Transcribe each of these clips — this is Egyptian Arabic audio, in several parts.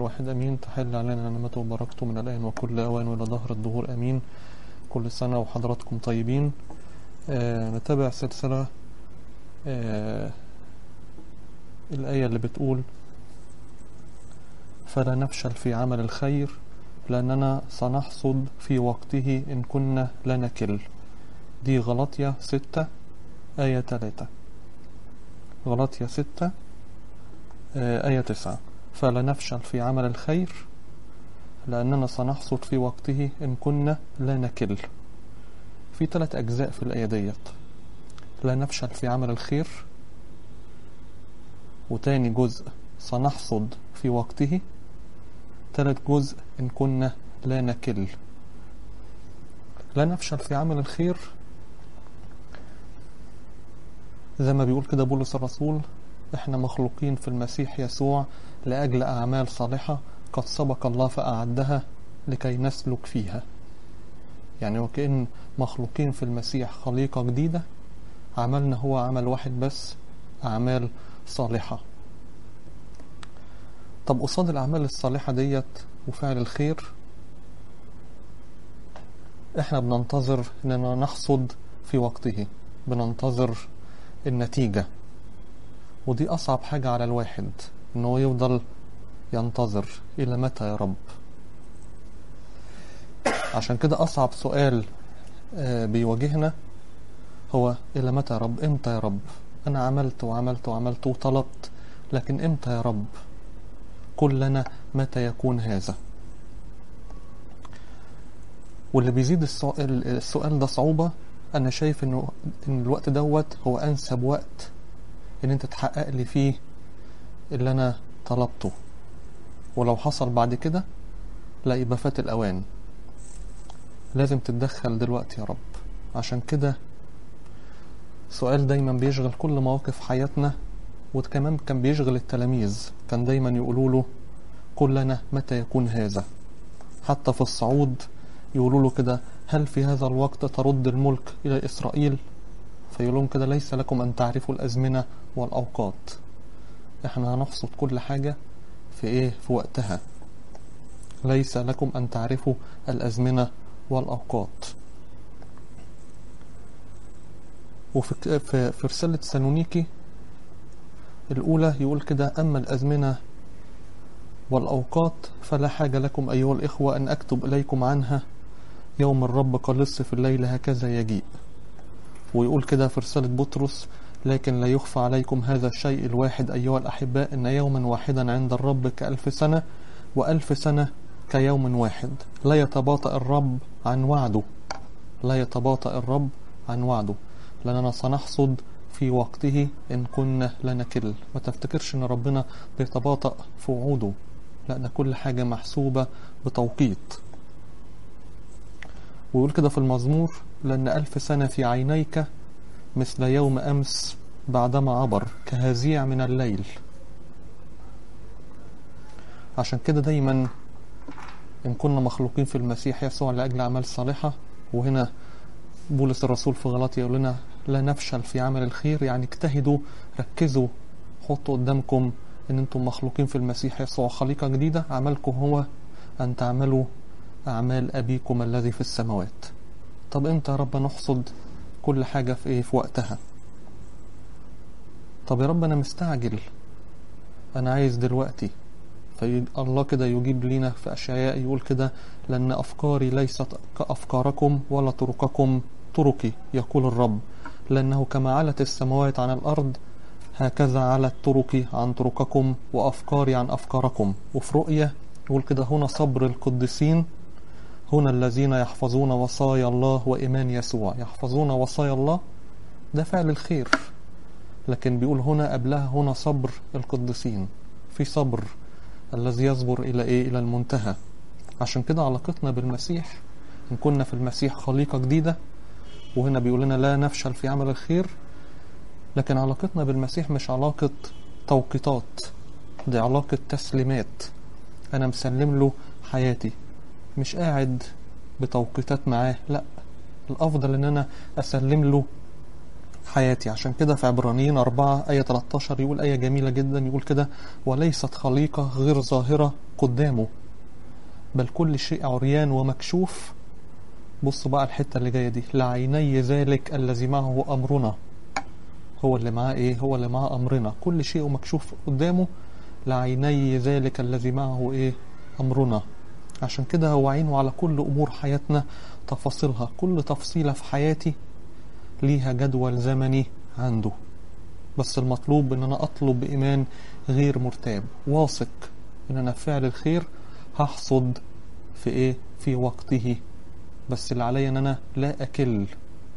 الواحد أمين تحل علينا نعمته وبركته من الآن وكل أوان وإلى ظهر الدهور أمين كل سنة وحضراتكم طيبين آه نتابع سلسلة آه الآية اللي بتقول فلا نفشل في عمل الخير لأننا سنحصد في وقته إن كنا لا نكل دي غلطية ستة آية تلاتة غلطية ستة آه آية تسعة فلا نفشل في عمل الخير لأننا سنحصد في وقته إن كنا لا نكل في ثلاث أجزاء في الآية ديت لا نفشل في عمل الخير وتاني جزء سنحصد في وقته تالت جزء إن كنا لا نكل لا نفشل في عمل الخير زي ما بيقول كده بولس الرسول احنا مخلوقين في المسيح يسوع لأجل أعمال صالحة قد سبق الله فأعدها لكي نسلك فيها يعني وكأن مخلوقين في المسيح خليقة جديدة عملنا هو عمل واحد بس أعمال صالحة طب قصاد الأعمال الصالحة ديت وفعل الخير احنا بننتظر اننا نحصد في وقته بننتظر النتيجة ودي أصعب حاجة على الواحد إنه يفضل ينتظر إلى متى يا رب عشان كده أصعب سؤال بيواجهنا هو إلى متى يا رب إمتى يا رب أنا عملت وعملت وعملت وطلبت لكن إمتى يا رب قل لنا متى يكون هذا واللي بيزيد السؤال, السؤال ده صعوبة أنا شايف إنه إن الوقت دوت هو أنسب وقت إن أنت تحقق لي فيه اللي أنا طلبته ولو حصل بعد كده لا يبقى فات الأوان لازم تتدخل دلوقتي يا رب عشان كده سؤال دايما بيشغل كل مواقف حياتنا وكمان كان بيشغل التلاميذ كان دايما يقولوا له قل لنا متى يكون هذا حتى في الصعود يقولوا له كده هل في هذا الوقت ترد الملك إلى إسرائيل فيقول لهم كده ليس لكم أن تعرفوا الأزمنة والأوقات احنا هنحصد كل حاجة في ايه في وقتها ليس لكم أن تعرفوا الأزمنة والأوقات وفي في, في رسالة سالونيكي الأولى يقول كده أما الأزمنة والأوقات فلا حاجة لكم أيها الإخوة أن أكتب إليكم عنها يوم الرب كاللص في الليل هكذا يجيء ويقول كده في رسالة بطرس لكن لا يخفى عليكم هذا الشيء الواحد أيها الأحباء أن يوما واحدا عند الرب كألف سنة وألف سنة كيوم واحد لا يتباطأ الرب عن وعده لا يتباطأ الرب عن وعده لأننا سنحصد في وقته إن كنا لا نكل ما تفتكرش إن ربنا بيتباطأ في وعوده لا ده كل حاجة محسوبة بتوقيت ويقول كده في المزمور لأن ألف سنة في عينيك مثل يوم أمس بعدما عبر كهزيع من الليل عشان كده دايما إن كنا مخلوقين في المسيح يسوع لأجل أعمال صالحة وهنا بولس الرسول في غلطية يقول لنا لا نفشل في عمل الخير يعني اجتهدوا ركزوا حطوا قدامكم ان انتم مخلوقين في المسيح يسوع خليقة جديدة عملكم هو ان تعملوا اعمال ابيكم الذي في السماوات طب امتى يا رب نحصد كل حاجة في ايه في وقتها طب يا رب انا مستعجل انا عايز دلوقتي فالله كده يجيب لنا في اشعياء يقول كده لان افكاري ليست كافكاركم ولا طرقكم طرقي يقول الرب لأنه كما علت السماوات عن الأرض هكذا علت طرقي عن طرقكم وأفكاري عن أفكاركم وفي رؤية يقول كده هنا صبر القديسين هنا الذين يحفظون وصايا الله وإيمان يسوع يحفظون وصايا الله ده فعل الخير لكن بيقول هنا قبلها هنا صبر القديسين في صبر الذي يصبر إلى إيه إلى المنتهى عشان كده علاقتنا بالمسيح إن كنا في المسيح خليقة جديدة وهنا بيقول لنا لا نفشل في عمل الخير لكن علاقتنا بالمسيح مش علاقة توقيتات دي علاقة تسليمات أنا مسلم له حياتي مش قاعد بتوقيتات معاه لا الأفضل إن أنا أسلم له حياتي عشان كده في عبرانيين أربعة آية 13 يقول آية جميلة جدا يقول كده وليست خليقة غير ظاهرة قدامه بل كل شيء عريان ومكشوف بصوا بقى الحتة اللي جاية دي لعيني ذلك الذي معه أمرنا هو اللي معاه إيه هو اللي معاه أمرنا كل شيء مكشوف قدامه لعيني ذلك الذي معه إيه أمرنا عشان كده هو عينه على كل أمور حياتنا تفاصيلها كل تفصيلة في حياتي ليها جدول زمني عنده بس المطلوب ان انا اطلب بايمان غير مرتاب واثق ان انا فعل الخير هحصد في ايه في وقته بس اللي عليا ان انا لا اكل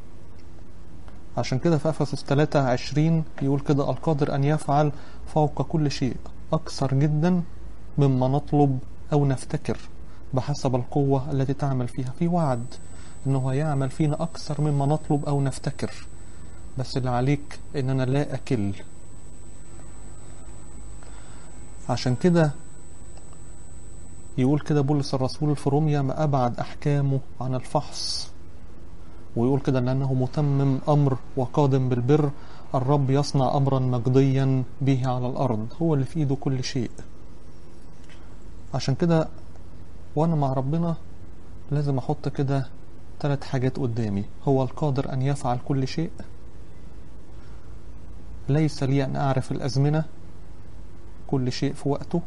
عشان كده في افسس 3 20 يقول كده القادر ان يفعل فوق كل شيء اكثر جدا مما نطلب او نفتكر بحسب القوة التي تعمل فيها في وعد انه يعمل فينا اكثر مما نطلب او نفتكر بس اللي عليك ان انا لا اكل عشان كده يقول كده بولس الرسول في روميا ما ابعد احكامه عن الفحص ويقول كده لانه متمم امر وقادم بالبر الرب يصنع امرا مجديا به على الارض هو اللي في ايده كل شيء عشان كده وانا مع ربنا لازم احط كده ثلاث حاجات قدامي هو القادر أن يفعل كل شيء ليس لي أن أعرف الأزمنة كل شيء في وقته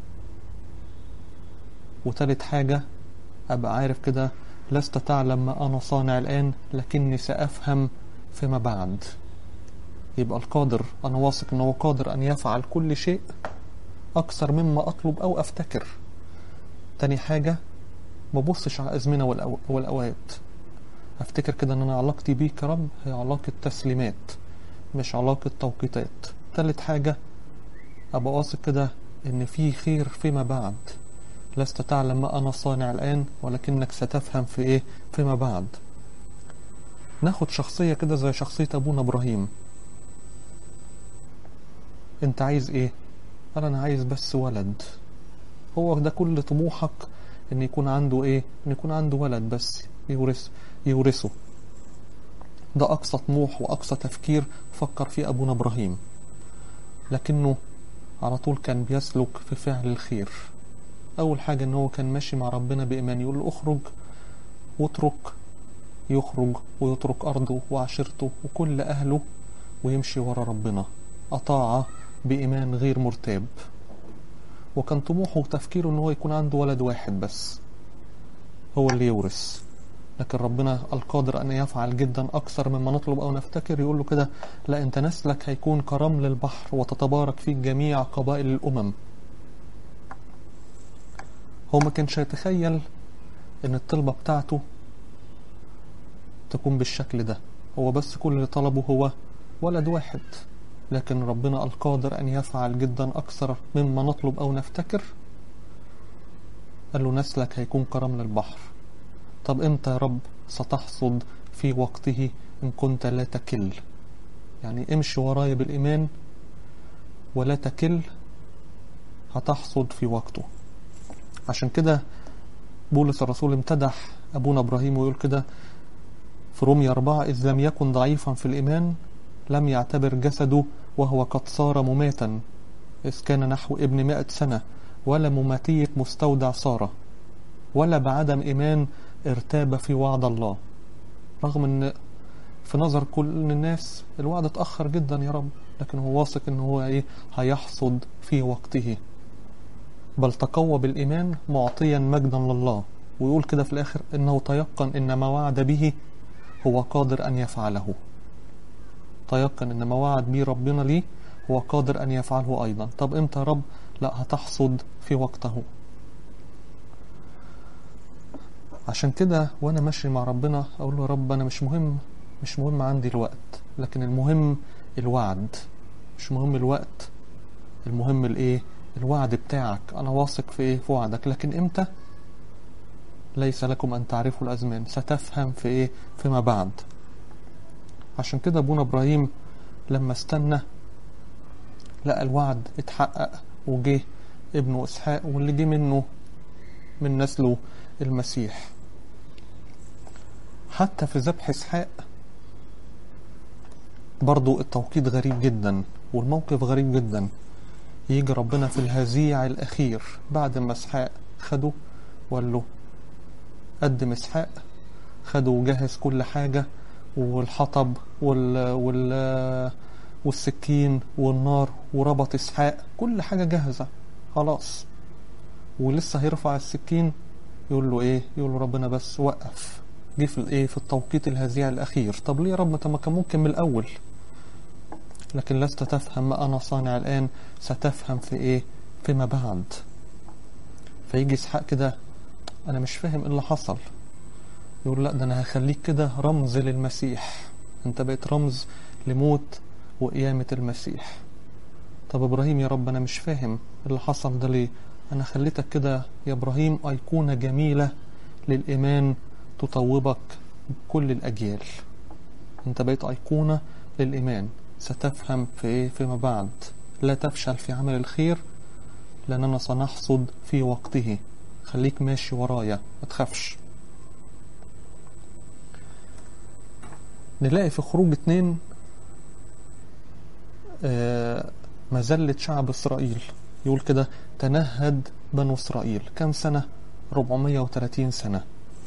وتالت حاجة أبقى عارف كده لست تعلم ما أنا صانع الآن لكني سأفهم فيما بعد يبقى القادر أنا واثق أنه قادر أن يفعل كل شيء أكثر مما أطلب أو أفتكر تاني حاجة ما ببصش على الأزمنة والأوقات افتكر كده ان انا علاقتي بيك يا رب هي علاقة تسليمات مش علاقة توقيتات تالت حاجة ابقى واثق كده ان في خير فيما بعد لست تعلم ما انا صانع الان ولكنك ستفهم في ايه فيما بعد ناخد شخصية كده زي شخصية ابونا ابراهيم انت عايز ايه قال انا عايز بس ولد هو ده كل طموحك ان يكون عنده ايه ان يكون عنده ولد بس يورث يورثه ده أقصى طموح وأقصى تفكير فكر فيه أبونا إبراهيم لكنه على طول كان بيسلك في فعل الخير أول حاجة إن هو كان ماشي مع ربنا بإيمان يقول له اخرج واترك يخرج ويترك أرضه وعشيرته وكل أهله ويمشي ورا ربنا أطاع بإيمان غير مرتاب وكان طموحه وتفكيره إن هو يكون عنده ولد واحد بس هو اللي يورث لكن ربنا القادر أن يفعل جدا أكثر مما نطلب أو نفتكر يقول له كده لا أنت نسلك هيكون كرمل البحر وتتبارك فيك جميع قبائل الأمم هو ما كانش يتخيل أن الطلبة بتاعته تكون بالشكل ده هو بس كل اللي طلبه هو ولد واحد لكن ربنا القادر أن يفعل جدا أكثر مما نطلب أو نفتكر قال له نسلك هيكون كرمل البحر طب امتى يا رب ستحصد في وقته ان كنت لا تكل يعني امشي ورايا بالايمان ولا تكل هتحصد في وقته عشان كده بولس الرسول امتدح ابونا ابراهيم ويقول كده في رومية أربعة إذ لم يكن ضعيفا في الإيمان لم يعتبر جسده وهو قد صار مماتا إذ كان نحو ابن مائة سنة ولا مماتية مستودع سارة ولا بعدم إيمان ارتاب في وعد الله رغم ان في نظر كل الناس الوعد اتأخر جدا يا رب لكن هو واثق ان هو ايه هيحصد في وقته بل تقوى بالإيمان معطيا مجدا لله ويقول كده في الآخر إنه تيقن إن ما وعد به هو قادر أن يفعله تيقن إن ما وعد به ربنا ليه هو قادر أن يفعله أيضا طب إمتى يا رب لا هتحصد في وقته عشان كده وانا ماشي مع ربنا اقول له يا رب انا مش مهم مش مهم عندي الوقت لكن المهم الوعد مش مهم الوقت المهم الايه الوعد بتاعك انا واثق في ايه في وعدك لكن امتى ليس لكم ان تعرفوا الازمان ستفهم في ايه فيما بعد عشان كده ابونا ابراهيم لما استنى لقى الوعد اتحقق وجه ابنه اسحاق واللي جه منه من نسله المسيح حتى في ذبح اسحاق برضو التوقيت غريب جدا والموقف غريب جدا يجي ربنا في الهزيع الأخير بعد ما اسحاق خده وقال له قدم اسحاق خده وجهز كل حاجة والحطب وال, وال والسكين والنار وربط اسحاق كل حاجة جاهزة خلاص ولسه هيرفع السكين يقول له ايه يقول له ربنا بس وقف جه في الايه في التوقيت الهزيع الاخير طب ليه يا رب ما كان ممكن من الاول لكن لست تفهم ما انا صانع الان ستفهم في ايه فيما بعد فيجي اسحاق كده انا مش فاهم ايه اللي حصل يقول لا ده انا هخليك كده رمز للمسيح انت بقيت رمز لموت وقيامة المسيح طب ابراهيم يا رب انا مش فاهم اللي حصل ده ليه انا خليتك كده يا ابراهيم ايقونة جميلة للايمان تطوبك كل الاجيال انت بقيت ايقونة للايمان ستفهم في ايه فيما بعد لا تفشل في عمل الخير لاننا سنحصد في وقته خليك ماشي ورايا ما تخافش نلاقي في خروج اتنين آه مزلة شعب إسرائيل يقول كده تنهد بنو إسرائيل كم سنة 430 سنة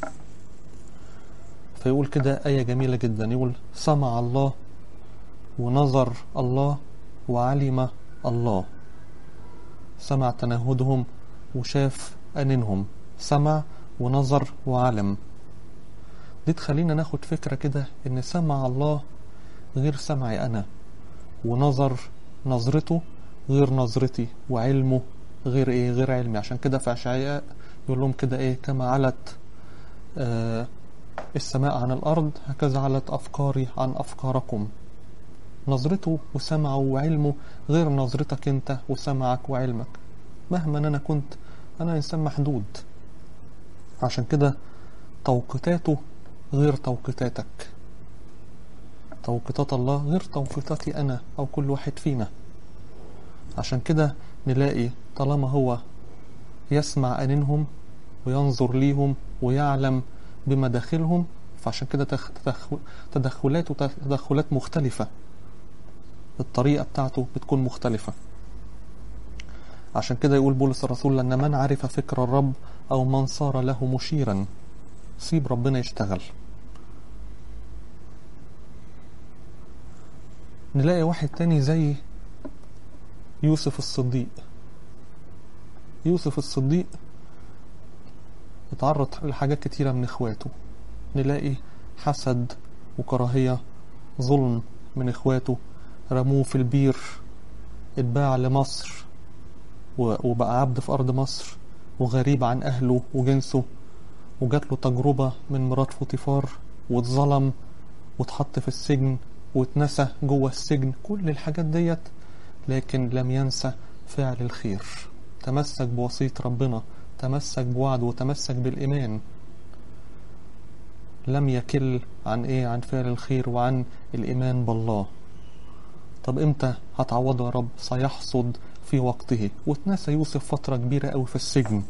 فيقول كده آية جميلة جدا يقول سمع الله ونظر الله وعلم الله سمع تنهدهم وشاف أنينهم سمع ونظر وعلم دي تخلينا ناخد فكرة كده إن سمع الله غير سمعي أنا ونظر نظرته غير نظرتي وعلمه غير ايه غير علمي عشان كده في اشعياء يقول لهم كده ايه كما علت آه السماء عن الارض هكذا علت افكاري عن افكاركم نظرته وسمعه وعلمه غير نظرتك انت وسمعك وعلمك مهما انا كنت انا انسان محدود عشان كده توقيتاته غير توقيتاتك توقيتات الله غير توقيتاتي أنا أو كل واحد فينا عشان كده نلاقي طالما هو يسمع أنينهم وينظر ليهم ويعلم بمداخلهم فعشان كده تدخلات وتدخلات مختلفة الطريقة بتاعته بتكون مختلفة عشان كده يقول بولس الرسول لأن من عرف فكر الرب أو من صار له مشيرا سيب ربنا يشتغل نلاقي واحد تاني زي يوسف الصديق يوسف الصديق اتعرض لحاجات كتيرة من اخواته نلاقي حسد وكراهية ظلم من اخواته رموه في البير اتباع لمصر وبقى عبد في أرض مصر وغريب عن أهله وجنسه وجات له تجربة من مرات فوتيفار واتظلم واتحط في السجن واتنسى جوه السجن كل الحاجات ديت لكن لم ينسى فعل الخير تمسك بوصية ربنا تمسك بوعده وتمسك بالإيمان لم يكل عن إيه عن فعل الخير وعن الإيمان بالله طب إمتى هتعوضه يا رب سيحصد في وقته واتنسى يوسف فترة كبيرة أوي في السجن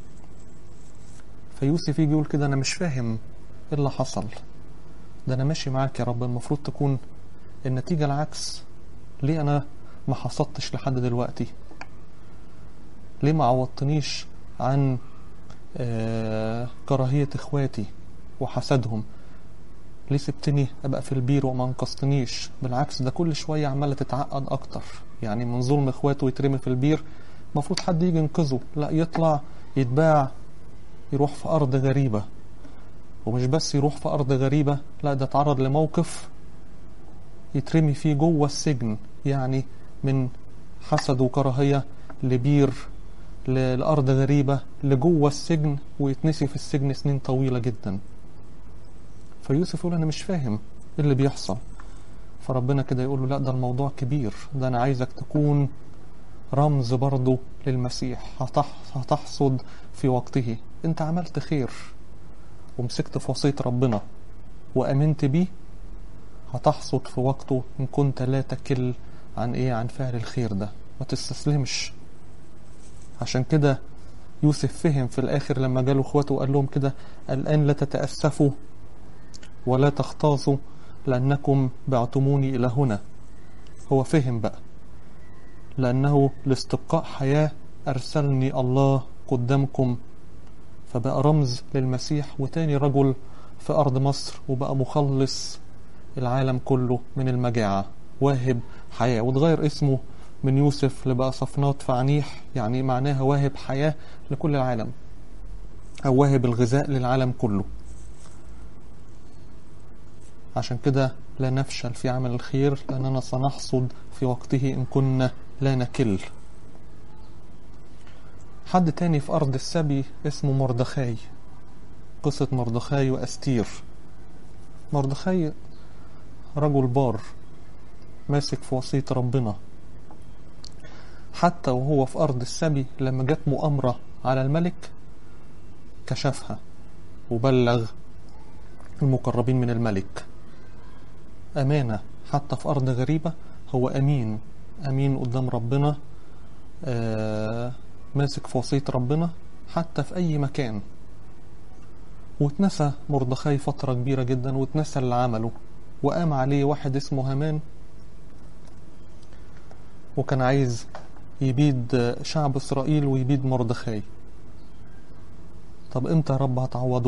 فيوسف يجي يقول كده أنا مش فاهم إيه اللي حصل ده أنا ماشي معاك يا رب المفروض تكون النتيجة العكس ليه أنا ما حصدتش لحد دلوقتي ليه ما عوضتنيش عن آه كراهية إخواتي وحسدهم ليه سبتني أبقى في البير وما انقذتنيش بالعكس ده كل شوية عمالة تتعقد أكتر يعني من ظلم إخواته يترمي في البير المفروض حد يجي ينقذه لا يطلع يتباع يروح في أرض غريبة ومش بس يروح في أرض غريبة لا ده اتعرض لموقف يترمي فيه جوه السجن يعني من حسد وكراهية لبير لأرض غريبة لجوه السجن ويتنسي في السجن سنين طويلة جدا فيوسف يقول أنا مش فاهم إيه اللي بيحصل فربنا كده يقول له لا ده الموضوع كبير ده أنا عايزك تكون رمز برضه للمسيح هتح هتحصد في وقته انت عملت خير ومسكت في وصية ربنا وأمنت بيه هتحصد في وقته إن كنت لا تكل عن إيه عن فعل الخير ده ما تستسلمش عشان كده يوسف فهم في الآخر لما جاله إخواته وقال لهم كده الآن لا تتأسفوا ولا تختاصوا لأنكم بعتموني إلى هنا هو فهم بقى لأنه لاستبقاء حياة أرسلني الله قدامكم فبقى رمز للمسيح وتاني رجل في أرض مصر وبقى مخلص العالم كله من المجاعة واهب حياة وتغير اسمه من يوسف لبقى صفنات فعنيح يعني معناها واهب حياة لكل العالم أو واهب الغذاء للعالم كله عشان كده لا نفشل في عمل الخير لأننا سنحصد في وقته إن كنا لا نكل حد تاني في أرض السبي اسمه مردخاي قصة مردخاي وأستير مردخاي رجل بار ماسك في وصية ربنا حتى وهو في أرض السبي لما جت مؤامرة على الملك كشفها وبلغ المقربين من الملك أمانة حتى في أرض غريبة هو أمين أمين قدام ربنا آه ماسك في وصية ربنا حتى في أي مكان واتنسى مردخاي فترة كبيرة جدا واتنسى اللي عمله وقام عليه واحد اسمه هامان وكان عايز يبيد شعب إسرائيل ويبيد مردخاي طب امتى يا رب هتعوضه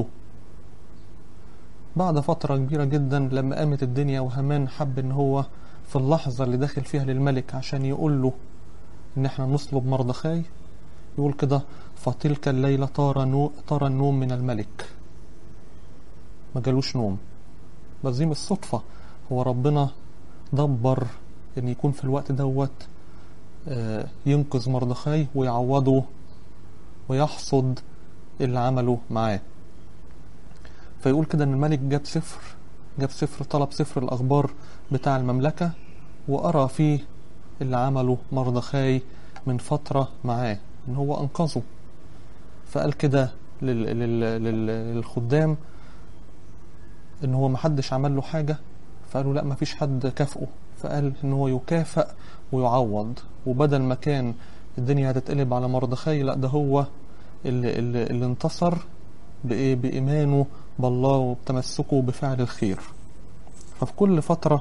بعد فترة كبيرة جدا لما قامت الدنيا وهامان حب ان هو في اللحظة اللي داخل فيها للملك عشان يقول له ان احنا نصلب مردخاي يقول كده فتلك الليلة طار, نو طار النوم من الملك ما جالوش نوم بس دي مش صدفة هو ربنا دبر ان يكون في الوقت دوت ينقذ مردخاي ويعوضه ويحصد اللي عمله معاه فيقول كده ان الملك جاب سفر جاب سفر طلب سفر الاخبار بتاع المملكة وقرا فيه اللي عمله مردخاي من فترة معاه ان هو انقذه فقال كده لل... لل... لل... للخدام ان هو محدش عمل له حاجة فقالوا لا مفيش حد كافئه فقال ان هو يكافئ ويعوض وبدل ما كان الدنيا هتتقلب على مردخاي لا ده هو اللي, اللي, اللي انتصر بإيه بإيمانه بالله وبتمسكه بفعل الخير ففي كل فترة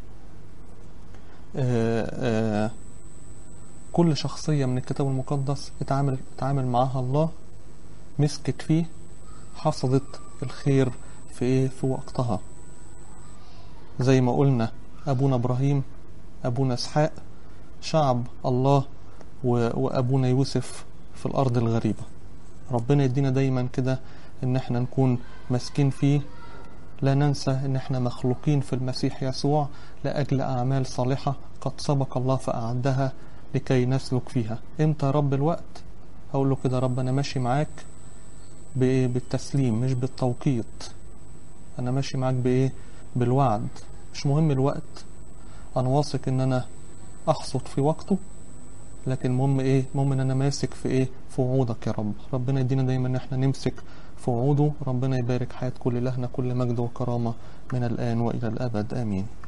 آآ آآ كل شخصية من الكتاب المقدس اتعامل, اتعامل معاها الله مسكت فيه حصدت الخير في ايه في وقتها زي ما قلنا ابونا ابراهيم ابونا اسحاق شعب الله وابونا يوسف في الارض الغريبه ربنا يدينا دايما كده ان احنا نكون ماسكين فيه لا ننسى ان احنا مخلوقين في المسيح يسوع لاجل اعمال صالحه قد سبق الله فاعدها لكي نسلك فيها امتى يا رب الوقت اقول له كده رب انا ماشي معاك بايه بالتسليم مش بالتوقيت انا ماشي معاك بايه بالوعد مش مهم الوقت انا واثق ان انا احصد في وقته لكن المهم ايه المهم ان انا ماسك في ايه في وعودك يا رب ربنا يدينا دايما ان احنا نمسك في وعوده ربنا يبارك حياة كل لهنا كل مجد وكرامة من الآن وإلى الأبد آمين